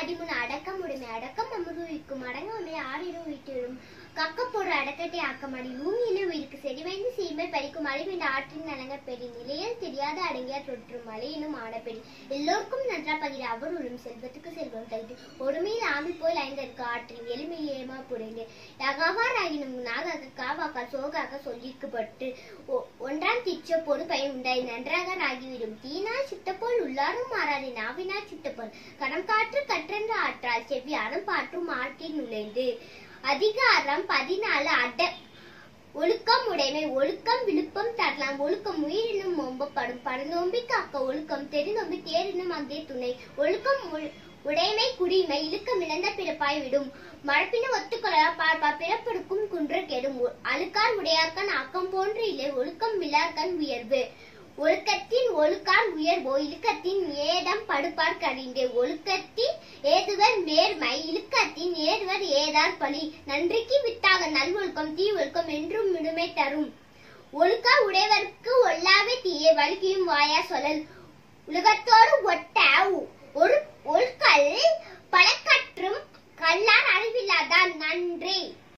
அடிமுன் அடக்கம் உடைமை அடக்கம் அமுதுவிக்கும் அடங்காமை ஆறிடும் வீட்டிடும் கக்கப்போடு அடக்கத்தை ஆக்கமடி பூமியிலே உயிருக்கு செடிவைந்து சீமை பறிக்கும் அழிவின் ஆற்றின் நலங்க பெரி நிலையில் தெரியாத அடங்கியார் தொற்றும் மலையினும் ஆடப்பெரி எல்லோருக்கும் நன்றா பதிர அவருளும் செல்வத்துக்கு செல்வம் தகுதி ஒருமையில் ஆமை போல் ஐந்தற்கு ஆற்றின் எளிமையில் ஏமா புரிந்து யகவாராகினும் நாகாக காவாக்க சோகாக சொல்லிக்கப்பட்டு ஒ- ஒன்றாம் திச்ச பொறு பயன் உண்டாய் நன்றாக ராகிவிடும் தீனால் சித்தப்போல் உள்ளாரும் மாறாது நாவினால் சித்தப்போல் கடம் காற்று கற்றென்று ஆற்றால் செவ்வியாரும் பாட்டும் ஆற்றில் நுழைந்து அதிகாரம் பதினாலு அட ஒழுக்கம் உடைமை ஒழுக்கம் விழுப்பம் தரலாம் ஒழுக்கம் உயிரினும் ஓம்பப்படும் படுநோம்பி காக்க ஒழுக்கம் தெரிநோம்பி தேரினும் அங்கே துணை ஒழுக்கம் உள்- உடைமை குடிமை இழுக்கம் இழந்த பிறப்பாய் விடும் மழப்பின ஒத்துக்கொள்ளா பார்ப்பா பிறப்பெடுக்கும் குன்ற கெடும் ஒ- அழுக்கார் உடையார்கண் ஆக்கம் போன்று இல்லை ஒழுக்கம் விழார்கண் உயர்வு ஒழுக்கத்தின் ஒழுக்கான் உயர்வோ இழுக்கத்தின் ஏடம் படுப்பார் கடிந்தே ஒழுக்கத்தின் ஏதுவர் நேர்மை இழுக்கத்தின் ஏதுவர் ஏதார் பழி நன்றிக்கு வித்தாக நல்வொழுக்கம் தீ ஒழுக்கம் என்றும் விடுமை தரும் ஒழுக்கா உடையவர்க்கு ஒல்லாவே தீயே வலிக்கியும் வாயா சொல்லல் உலகத்தோடு ஒட்ட ஒரு ஒழுக்கல் பல கற்றும் கல்லார் அறிவில்லாதான் நன்றி